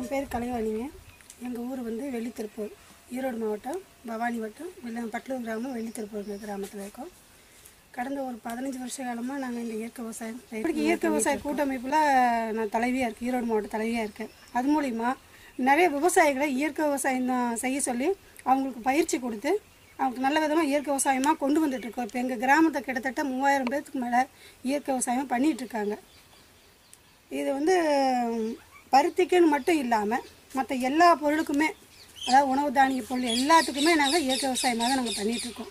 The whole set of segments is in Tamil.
என் பேர் கலைவாணிங்க எங்கள் ஊர் வந்து வெள்ளித்திருப்பூர் ஈரோடு மாவட்டம் பவானி வட்டம் வெள்ள பட்லூர் கிராமம் வெள்ளித்திருப்பூர் கிராமத்தில் இருக்கோம் கடந்த ஒரு பதினஞ்சு வருஷ காலமாக நாங்கள் இந்த இயற்கை விவசாயம் இப்படிக்கு இயற்கை விவசாய கூட்டமைப்பில் நான் தலைவியாக இருக்கேன் ஈரோடு மாவட்ட தலைவியாக இருக்கேன் அது மூலிமா நிறைய விவசாயிகளை இயற்கை விவசாயம் தான் செய்ய சொல்லி அவங்களுக்கு பயிற்சி கொடுத்து அவங்களுக்கு நல்ல விதமாக இயற்கை விவசாயமாக கொண்டு வந்துட்டுருக்கோம் இப்போ எங்கள் கிராமத்தை கிட்டத்தட்ட மூவாயிரம் பேர்த்துக்கு மேலே இயற்கை விவசாயம் பண்ணிகிட்டு இருக்காங்க இது வந்து ம், பருத்திக்குன்னு மட்டும் இல்லாமல் மற்ற எல்லா பொருளுக்குமே அதாவது உணவு தானிய பொருள் எல்லாத்துக்குமே நாங்கள் இயற்கை விவசாயமாக தான் நாங்கள் பண்ணிகிட்ருக்கோம்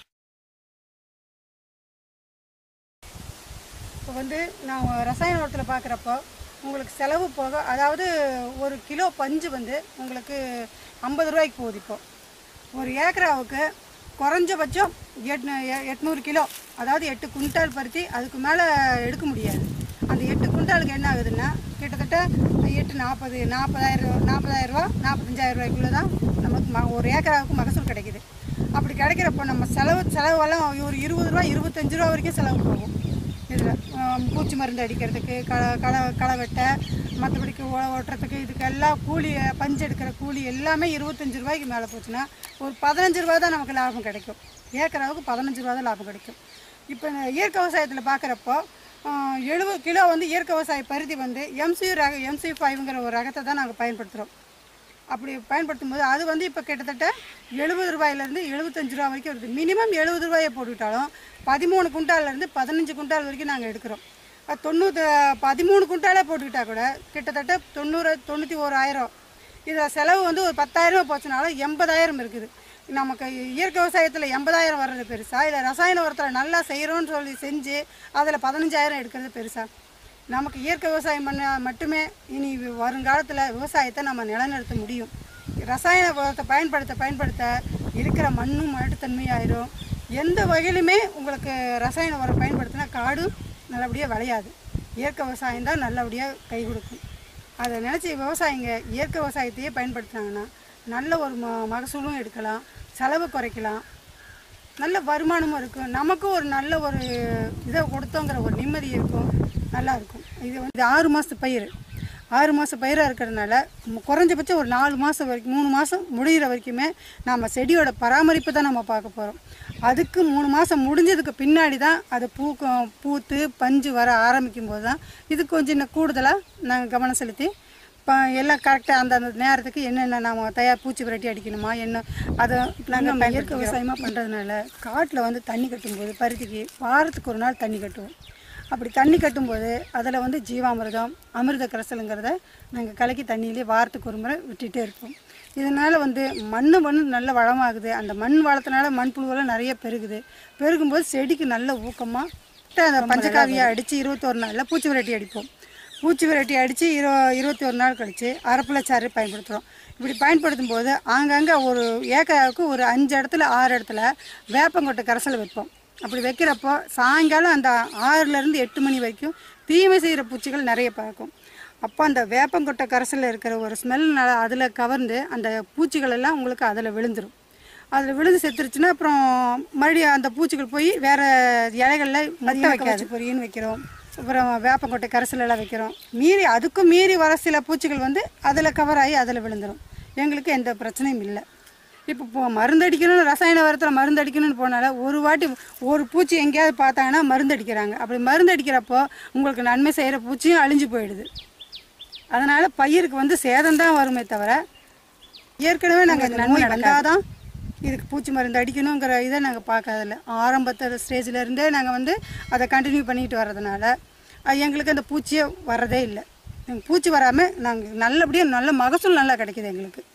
இப்போ வந்து நான் ரசாயன உரத்தில் பார்க்குறப்போ உங்களுக்கு செலவு போக அதாவது ஒரு கிலோ பஞ்சு வந்து உங்களுக்கு ஐம்பது ரூபாய்க்கு போகுது இப்போ ஒரு ஏக்கராவுக்கு குறைஞ்சபட்சம் எட்நூ எ- எட்நூறு கிலோ அதாவது எட்டு குண்டால் பருத்தி அதுக்கு மேலே எடுக்க முடியாது அந்த எட்டு குண்டாலுக்கு என்ன ஆகுதுன்னா கிட்டத்தட்ட எட்டு நாற்பது நாற்பதாயிரம் நாற்பதாயிரம் ரூபா நாற்பத்தஞ்சாயிரம் ரூபாய்க்குள்ளே தான் நமக்கு ம ஒரு ஏக்கராவுக்கு மகசூல் கிடைக்குது அப்படி கிடைக்கிறப்போ நம்ம செலவு செலவெல்லாம் ஒரு இருபது ரூபா இருபத்தஞ்சு ரூபா வரைக்கும் செலவு போகும் இதில் பூச்சி மருந்து அடிக்கிறதுக்கு களை களை களை வெட்ட மற்றபடிக்கு உழவு ஓட்டுறதுக்கு இதுக்கெல்லாம் கூலி பஞ்சு எடுக்கிற கூலி எல்லாமே இருபத்தஞ்சு ரூபாய்க்கு மேலே போச்சுன்னா ஒரு பதினஞ்சு ரூபா தான் நமக்கு லாபம் கிடைக்கும் ஏக்கராவுக்கு பதினஞ்சு ரூபா தான் லாபம் கிடைக்கும் இப்போ இந்த இயற்கை விவசாயத்தில் பார்க்குறப்போ எழுபது கிலோ வந்து இயற்கை விவசாய பருத்தி வந்து எம்சி ரக எம்சி ஃபைவ்ங்கிற ஒரு ரகத்தை தான் நாங்கள் பயன்படுத்துகிறோம் அப்படி பயன்படுத்தும் போது அது வந்து இப்போ கிட்டத்தட்ட எழுபது ரூபாயிலேருந்து எழுபத்தஞ்சு ரூபா வரைக்கும் வருது மினிமம் எழுபது ரூபாயை போட்டுக்கிட்டாலும் பதிமூணு குண்டால்லேருந்து பதினஞ்சு குண்டால் வரைக்கும் நாங்கள் எடுக்கிறோம் அது தொண்ணூறு பதிமூணு குண்டாலே போட்டுக்கிட்டா கூட கிட்டத்தட்ட தொண்ணூறு தொண்ணூற்றி ஓராயிரம் இதில் செலவு வந்து ஒரு பத்தாயிரம் போச்சுனாலும் எண்பதாயிரம் இருக்குது நமக்கு இயற்கை விவசாயத்தில் எண்பதாயிரம் வர்றது பெருசா இல்லை ரசாயன உரத்தில் நல்லா செய்கிறோன்னு சொல்லி செஞ்சு அதில் பதினஞ்சாயிரம் எடுக்கிறது பெருசா நமக்கு இயற்கை விவசாயம் பண்ண மட்டுமே இனி வி- வருங்காலத்தில் விவசாயத்தை நம்ம நிலைநிறுத்த முடியும் ரசாயன உரத்தை பயன்படுத்த பயன்படுத்த இருக்கிற மண்ணும் மலட்டுத்தன்மையாயிரும் எந்த வகையிலுமே உங்களுக்கு ரசாயன உரம் பயன்படுத்தினா காடும் நல்லபடியாக விளையாது இயற்கை விவசாயம் தான் நல்லபடியாக கை கொடுக்கும் அதை நினச்சி விவசாயிங்க இயற்கை விவசாயத்தையே பயன்படுத்துனாங்கன்னா நல்ல ஒரு ம மகசூலும் எடுக்கலாம் செலவு குறைக்கலாம் நல்ல வருமானமும் இருக்கும் நமக்கும் ஒரு நல்ல ஒரு இதை கொடுத்தோங்கிற ஒரு நிம்மதி இருக்கும் நல்லா இருக்கும் இது வந்து ஆறு மாதத்து பயிர் ஆறு மாத பயிராக இருக்கிறதுனால ம- குறைஞ்சபட்சம் ஒரு நாலு மாதம் வரைக்கும் மூணு மாதம் முடிகிற வரைக்குமே நம்ம செடியோட பராமரிப்பு தான் நம்ம பார்க்க போகிறோம் அதுக்கு மூணு மாதம் முடிஞ்சதுக்கு பின்னாடி தான் அது பூக்கும் பூத்து பஞ்சு வர ஆரம்பிக்கும் போது தான் இது கொஞ்சம் இன்னும் கூடுதலாக நாங்கள் கவனம் செலுத்தி இப்போ எல்லாம் கரெக்டாக அந்தந்த நேரத்துக்கு என்னென்ன நாம தயார் பூச்சி விரட்டி அடிக்கணுமா என்ன அதை நாங்கள் இயற்கை விவசாயமாக பண்ணுறதுனால காட்டில் வந்து தண்ணி கட்டும்போது பருத்திக்கு வாரத்துக்கு ஒரு நாள் தண்ணி கட்டுவோம் அப்படி தண்ணி கட்டும்போது அதில் வந்து ஜீவாமிர்தம் அமிர்த கரைசலுங்கிறத நாங்கள் கலக்கி தண்ணியிலே வாரத்துக்கு ஒரு முறை விட்டுட்டே இருப்போம் இதனால் வந்து மண் மண் நல்ல வளமாகுது அந்த மண் வளத்தினால மண்புழுவெல்லாம் நிறைய பெருகுது பெருகும்போது செடிக்கு நல்ல ஊக்கமாக அந்த பஞ்சகாவியை அடித்து இருபத்தோரு நாளில் பூச்சி விரட்டி அடிப்போம் பூச்சி விரட்டி அடித்து இரு இருபத்தி ஒரு நாள் கழித்து அரப்புலச்சாறு பயன்படுத்துகிறோம் இப்படி பயன்படுத்தும் போது ஆங்காங்கே ஒரு ஏக்கராவுக்கு ஒரு அஞ்சு இடத்துல ஆறு இடத்துல வேப்பங்கொட்டை கரைசல் வைப்போம் அப்படி வைக்கிறப்போ சாயங்காலம் அந்த ஆறுலேருந்து எட்டு மணி வரைக்கும் தீமை செய்கிற பூச்சிகள் நிறைய பார்க்கும் அப்போ அந்த வேப்பங்கொட்டை கரைசலில் இருக்கிற ஒரு ஸ்மெல் அதில் கவர்ந்து அந்த பூச்சிகள் எல்லாம் உங்களுக்கு அதில் விழுந்துரும் அதில் விழுந்து செத்துருச்சுன்னா அப்புறம் மறுபடியும் அந்த பூச்சிகள் போய் வேறு இலைகளில் மத்த வைக்காது பொரியன்னு வைக்கிறோம் அப்புறம் வேப்பங்கொட்டை கரைசல் எல்லாம் வைக்கிறோம் மீறி அதுக்கும் மீறி வர சில பூச்சிகள் வந்து அதில் கவர் ஆகி அதில் விழுந்துடும் எங்களுக்கு எந்த பிரச்சனையும் இல்லை இப்போ இப்போ மருந்து அடிக்கணும்னு ரசாயன உரத்தில் மருந்து அடிக்கணும்னு போனால ஒரு வாட்டி ஒரு பூச்சி எங்கேயாவது பார்த்தாங்கன்னா மருந்து அடிக்கிறாங்க அப்படி மருந்து அடிக்கிறப்போ உங்களுக்கு நன்மை செய்கிற பூச்சியும் அழிஞ்சு போயிடுது அதனால் பயிருக்கு வந்து சேதம் தான் வருமே தவிர ஏற்கனவே நாங்கள் நன்மை வந்தாதான் இதுக்கு பூச்சி மருந்து அடிக்கணுங்கிற இதை நாங்கள் பார்க்கறதில்ல ஆரம்பத்து ஸ்டேஜில் இருந்தே நாங்கள் வந்து அதை கண்டினியூ பண்ணிட்டு வர்றதுனால அது எங்களுக்கு அந்த பூச்சியே வர்றதே இல்லை எங்களுக்கு பூச்சி வராமல் நாங்கள் நல்லபடியாக நல்ல மகசூல் நல்லா கிடைக்குது எங்களுக்கு